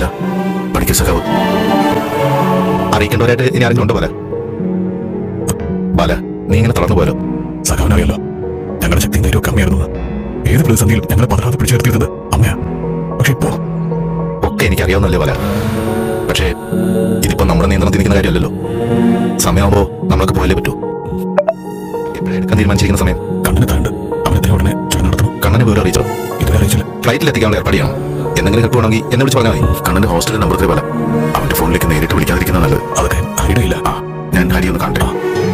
ആരാ പഠിക്കൽ സഖാവ് അറിയിക്കേണ്ടവരായിട്ട് ഇനി ആരെങ്കിലും ഉണ്ടോ ബാല ബാല നീ ഇങ്ങനെ തളർന്നു പോയാലോ സഖാവിനറിയല്ലോ ഞങ്ങളുടെ ശക്തി ധൈര്യവും കമ്മിയായിരുന്നത് ഏത് പ്രതിസന്ധിയിലും ഞങ്ങളെ പതറാതെ പിടിച്ചു നിർത്തിയിരുന്നത് അമ്മയാ പക്ഷെ ഇപ്പോ ഒക്കെ എനിക്ക് അറിയാവുന്നല്ലേ ബാല പക്ഷേ ഇതിപ്പോ നമ്മുടെ നിയന്ത്രണത്തിൽ നിൽക്കുന്ന കാര്യമല്ലല്ലോ സമയമാകുമ്പോ നമ്മളൊക്കെ പോയാലേ പറ്റൂ എപ്പോഴും എടുക്കാൻ തീരുമാനിച്ചിരിക്കുന്ന സമയം കണ്ണന് താണ്ട് അവനെത്തിനെ ഉടനെ ചുരം നടത്തണം കണ്ണനെ വിവരം അറിയിച്ചോ ഇതുവരെ അറിയിച്ചില്ല ഫ്ലൈറ്റിൽ എത്തിക്കാനുള്ള ഏർപ്പാട് ചെയ്യണം എന്തെങ്കിലും ഹെൽപ്പ് വേണമെങ്കിൽ എന്നെ വിളിച്ച് പറഞ്ഞാൽ മതി കണ്ണന്റെ ഹോസ്റ്റലിൽ നമ്പർ ത്രീ ബാല അവന്റെ ഫോണിലേക്ക് നേരിട്ട് വിളിക്കാതിരിക്കുന്ന നല്ലത് അതൊക്കെ ഐഡിയ ആ ഞാൻ ഹരി ഒന്ന് കാണട്ടെ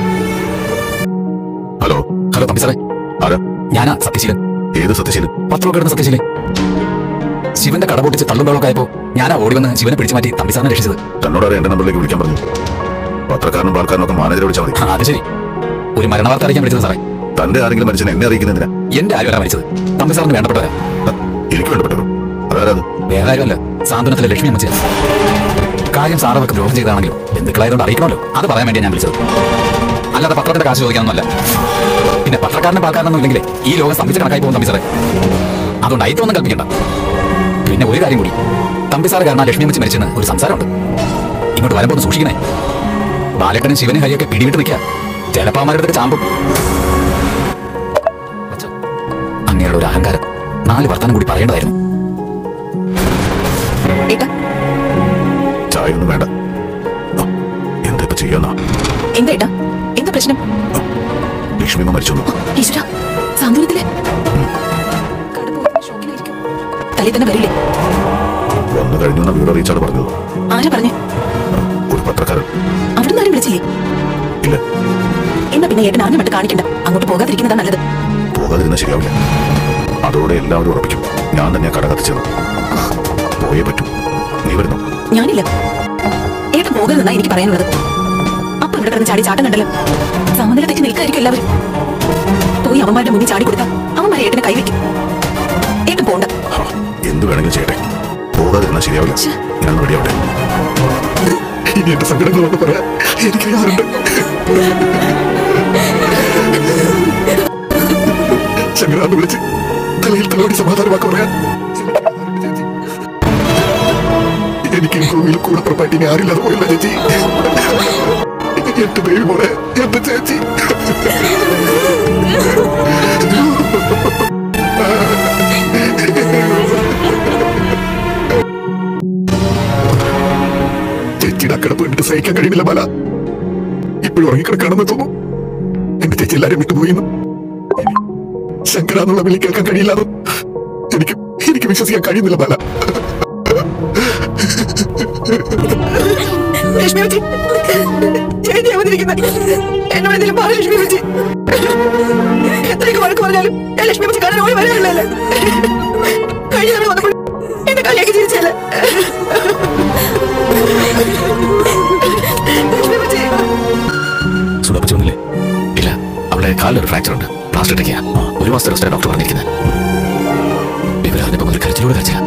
ഹലോ ഹലോ തമ്പി സാറേ ആരാ ഞാനാ സത്യശീലൻ ഏത് സത്യശീലൻ പത്രമൊക്കെ ഇടുന്ന സത്യശീലൻ ശിവന്റെ കട പൊട്ടിച്ച് തള്ളും ബഹളമൊക്കെ ആയപ്പോ ഞാനാ ഓടി വന്ന് ശിവനെ പിടിച്ചു മാറ്റി തമ്പി സാറിനെ രക്ഷിച്ചത് തന്നോട് എന്റെ നമ്പറിലേക്ക് വിളിക്കാൻ പറഞ്ഞു പത്രക്കാരനും ആൾക്കാരനും ഒക്കെ മാനേജറെ വിളിച്ചാൽ മതി ആ, അത് ശരി ഒരു മരണവാർത്ത അറിയിക്കാൻ വിളിച്ചത് സാറേ തന്റെ ആരെങ്കിലും മനുഷ്യനെ എന്നെ അറിയിക്കുന്നതിനാ എന്റെ ആരുമല്ല മരിച്ചത് തമ്പി സാറിന് വേണ്ടപ്പെട്ടവരാ എനിക്ക് വേണ്ടപ്പെട്ടത് അതാരത് വേറെ ആരുമല്ല സാന്ത്വനത്തിലെ ലക്ഷ്മി അമ്മച്ചി കാര്യം സാറ് അവർക്ക് ദ്രോഹം ചെയ്താണെങ്കിലും ബന്ധുക്കളായതുകൊണ്ട് അറിയിക്കണമല്ലോ അത് പറയാൻ വേണ്ടിയാണ് ഞാൻ വിളിച്ചത് അല്ലാതെ പത്രത്തിന്റെ കാശ് ചോദിക്കാനൊന്നുമല്ല പിന്നെ പത്രക്കാരനും പാൽക്കാരനൊന്നും ഇല്ലെങ്കിൽ ഈ ലോകം സ്തംഭിച്ച കണക്കായി പോകും തമ്പി സാറേ അതുകൊണ്ട് അയത്തൊന്നും കൽപ്പിക്കണ്ട പിന്നെ ഒരു കാര്യം കൂടി തമ്പി സാറ് കാരണം ലക്ഷ്മി അമ്മച്ചി മരിച്ചെന്ന് ഒരു സംസാരമുണ്ട് ഇങ്ങോട്ട് വരുമ്പോൾ ഒന്ന് സൂക്ഷിക്കണേ ബാലേട്ടനും ശിവനും ഹരിയൊക്കെ പിടിവിട്ട് നിൽക്കുക ചിലപ്പോ അവന്മാരുടെ അടുത്ത് ചാമ്പും അച്ഛോ, അങ്ങയുടെ ഒരു അഹങ്കാരം നാല് വർത്താനം കൂടി പറയേണ്ടതായിരുന്നു ഏട്ടാ ചായ ഒന്നും വേണ്ട ആ, എന്താ ഇപ്പൊ ചെയ്യാന്നാ എന്താ ഏട്ടാ എന്താ പ്രശ്നം ലക്ഷ്മി അമ്മ മരിച്ചു ഈശ്വര സാന്ത്വനത്തിലെ കട പോകുന്ന ഷോക്കിലായിരിക്കും. തലയിൽ തന്നെ വരില്ലേ വന്നു കഴിഞ്ഞു എന്ന വിവരം അറിയിച്ചാണ് പറഞ്ഞത് ആരാ പറഞ്ഞേ ഒരു പത്രക്കാരൻ അവിടുന്ന് ആരും വിളിച്ചില്ലേ ഇല്ല എന്നാ പിന്നെ ഏട്ടൻ ആരും മട്ട് കാണിക്കണ്ട അങ്ങോട്ട് പോകാതിരിക്കുന്നതാ നല്ലത് പോകാതിരുന്ന ശരിയാവില്ല അതോടെ എല്ലാവരും ഉറപ്പിക്കും ഞാൻ തന്നെ കട കത്തിച്ചത് പോയേ പറ്റൂ നീ വരുന്നു ഞാനില്ല ഏട്ടൻ പോകരുതെന്നാ എനിക്ക് പറയാനുള്ളത് അപ്പൊ ഇവിടെ കിടന്ന് ചാടി ചാട്ടം കണ്ടല്ലോ സമനില തെറ്റി നിൽക്കായിരിക്കും എല്ലാവരും പോയി അവന്മാരുടെ മുന്നിൽ ചാടി കൊടുത്താൽ അവന്മാരെ ഏട്ടനെ കൈവയ്ക്കും ഏട്ടൻ പോണ്ട ഹാ, എന്ത് വേണമെങ്കിലും ചെയ്യട്ടെ പോകാതിരുന്ന ശരിയാവില്ല ഛെ. ഞാൻ റെഡിയാവട്ടെ ഇനി എന്റെ സങ്കടങ്ങളൊക്കെ പറയാൻ എനിക്ക് ആരുണ്ട് ശങ്കരാന്ന് വിളിച്ച് തലയിൽ തലോടി സമാധാനമാക്കി പറയാൻ എനിക്ക് ഈ ഭൂമിയിൽ കൂടെ പുറപ്പായിട്ട് ഇനി ആരില്ലാതെ പോയില്ല ചേച്ചി എന്റെ ബേബി മോളെ എന്റെ ചേച്ചി ചേച്ചിയുടെ അക്കടപ്പ് കണ്ടിട്ട് സഹിക്കാൻ കഴിയുന്നില്ല ബാല ഇപ്പോഴും ഉറങ്ങിക്കിടക്കാണെന്ന് തോന്നുന്നു എന്റെ ചേച്ചി എല്ലാരും വിട്ടുപോയിന്ന് ശങ്കര എന്നുള്ള വിളി കേൾക്കാൻ കഴിയില്ലാതും എനിക്ക് എനിക്ക് വിശ്വസിക്കാൻ കഴിയുന്നില്ല ബാല ലക്ഷ്മി ചേച്ചി ചേച്ചി വന്നിരിക്കുന്ന എന്നോട് എന്തെങ്കിലും പറ ലക്ഷ്മി ചേച്ചി എത്രയൊക്കെ വഴക്ക് പറഞ്ഞാലും ഞാൻ ലക്ഷ്മി ചേച്ചി കാണാൻ ഓടി വരാറില്ലല്ലേ കഴിഞ്ഞ തവണ വന്നപ്പോൾ എന്നെ കളിയാക്കി ചിരിച്ചല്ലേ ലക്ഷ്മി ചേച്ചി സുഖപ്പിച്ചു വന്നില്ലേ ഇല്ല അവളുടെ കാലിലൊരു ഫ്രാക്ചർ ഉണ്ട് പ്ലാസ്റ്റർ ഇട്ടൊക്കെയാ ഒരു മാസത്തെ റെസ്റ്റ് ഡോക്ടർ പറഞ്ഞിരിക്കുന്നത് വിവരം അറിഞ്ഞപ്പോൾ ഒരു കരച്ചിലൂടെ കരച്ചില്ല